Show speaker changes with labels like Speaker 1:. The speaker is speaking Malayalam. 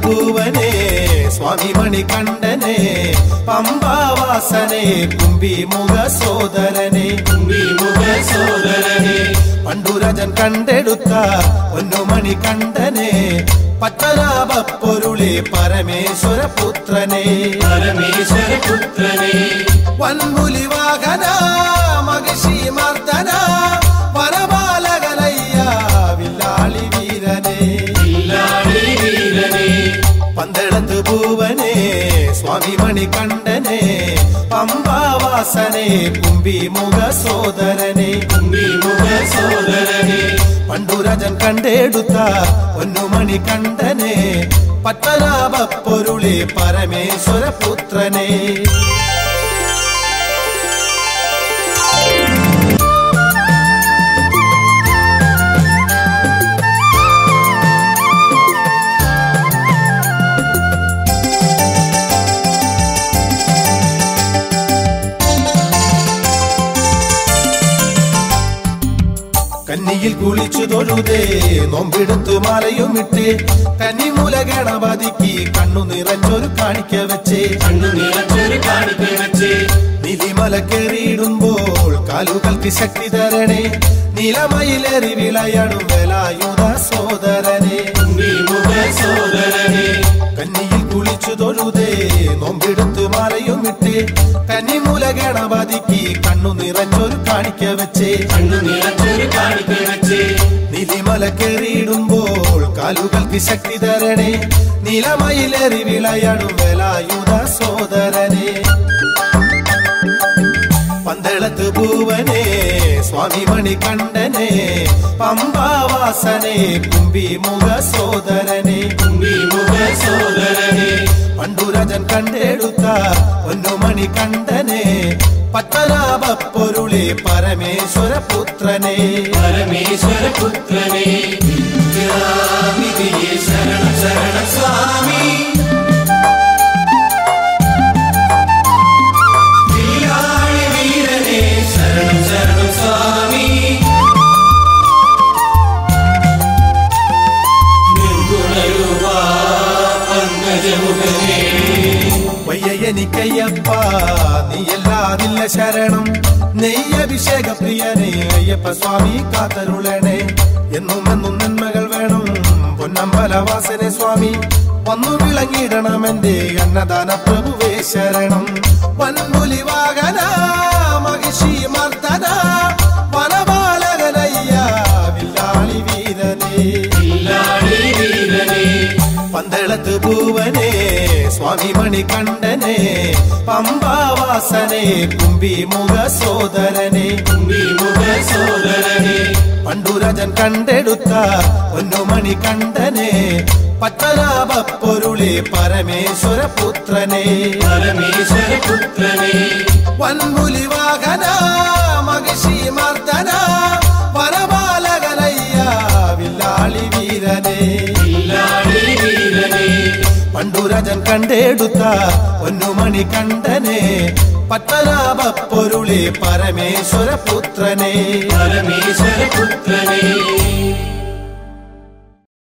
Speaker 1: പൂവനെ സ്വാമി മണികണ്ഠനെ പമ്പാവാസനെ കുംഭിമുഖ സോദരനെ
Speaker 2: കുംഭിമുഖ സോദരനെ
Speaker 1: പണ്ടുരജൻ കണ്ടെടുത്ത പൊന്നുമണി കണ്ഠനെ പത്തനാഭ പൊരുളെ പരമേശ്വര പുത്രനെ
Speaker 2: പരമേശ്വര പുത്രനെ
Speaker 1: വൻപുലി വാഹന മഹിഷി മർദ്ദന വനപാലകനയ്യ വില്ലാളി വീരനെ
Speaker 2: ഇല്ലാളി വീരനെ
Speaker 1: പന്തളത്ത് പൂവനെ സ്വാമി മണികണ്ഠനെ പമ്പാവാസനെ കുംഭിമുഖ സോദരനെ
Speaker 2: കുംഭിമുഖ സോദരനെ
Speaker 1: പണ്ടുരജൻ കണ്ടെടുത്ത പൊന്നുമണി കണ്ഠനെ പത്മനാഭ പൊരുളെ പരമേശ്വര പുത്രനെ കന്നിയിൽ കുളിച്ചു തൊഴുതേ നോമ്പെടുത്തു മാലയുമിട്ട് കന്നിമൂല ഗണപതിക്ക് കണ്ണു നിറഞ്ഞൊരു കാണിക്ക വെച്ചേ
Speaker 2: കണ്ണു നിറച്ചൊരു കാണിക്ക വെച്ച്
Speaker 1: നിലിമല കയറിയിടുമ്പോൾ കാലുകൾക്ക് ശക്തി തരണേ നിലമയിലേറി വിളയാടും വേലായുധ സോദരനെ
Speaker 2: കുംഭിമുഖ സോദരനെ
Speaker 1: കന്നിയിൽ കുളിച്ചു തൊഴുതേ നോമ്പെടുത്തു മാലയുമിട്ട് കന്നിമൂല ഗണപതിക്ക് കണ്ണു നിറഞ്ഞൊരു കാണിക്ക വെച്ചേ
Speaker 2: കണ്ണു നിറച്ചൊരു കാണിക്ക വെച്ച്
Speaker 1: നിലിമല കയറിയിടുമ്പോൾ കാലുകൾക്ക് ശക്തി തരണേ നിലമയിലേറി വിളയാടും വേലായുധ സോദരനെ പന്തളത്ത് പൂവനെ സ്വാമി മണികണ്ഠനെ പമ്പാവാസനെ കുംഭിമുഖ സോദരനെ
Speaker 2: കുംഭിമുഖ സോദരനെ
Speaker 1: പണ്ടുരജൻ കണ്ടെടുത്ത പൊന്നുമണി കണ്ഠനെ പത്മനാഭ പൊരുളെ പരമേശ്വര പുത്രനെ
Speaker 2: പരമേശ്വര പുത്രനെ വിദ്യാനിധിയെ ശരണ ശരണ സ്വാമി വില്ലാളി വീരനെ ശരണം ശരണം സ്വാമി നിർഗുണരൂപ പങ്കജമുഖനേ
Speaker 1: വയ്യനിക്കയ്യപ്പ നീയല്ലാതില്ല ശരണം നെയ്യഭിഷേക പ്രിയനെ അയ്യപ്പ സ്വാമി കാത്തരുളണേ എന്നും എന്നും നന്മകൾ വേണം പൊന്നമ്പലവാസനെ സ്വാമി വന്നു വിളങ്ങിടണം എന്റെ അന്നദാന പ്രഭുവേ ശരണം വൻപുലി വാഹന മഹിഷി മർദ്ദന വനപാലകനയ്യ വില്ലാളി വീരനേ
Speaker 2: വില്ലാളി വീരനെ
Speaker 1: പന്തളത്ത് പൂവനെ സ്വാമി മണികണ്ഠനെ പമ്പാവാസനെ കുംഭിമുഖ സോദരനെ
Speaker 2: കുംഭിമുഖ സോദരനെ
Speaker 1: പണ്ടുരജൻ കണ്ടെടുത്ത പൊന്നുമണി കണ്ഠനെ പത്മനാഭ പൊരുളെ പരമേശ്വര പുത്രനെ
Speaker 2: പരമേശ്വര പുത്രനെ
Speaker 1: വൻപുലി വാഹന മഹിഷി മർദ്ദന വനപാലകനയ്യ വില്ലാളി വീരനെ
Speaker 2: വില്ലാളി വീരനെ
Speaker 1: പണ്ടുരജൻ കണ്ടെടുത്ത പൊന്നുമണി കണ്ഠനെ പത്മനാഭ പൊരുളെ പരമേശ്വര പുത്രനെ
Speaker 2: പരമേശ്വര പുത്രനെ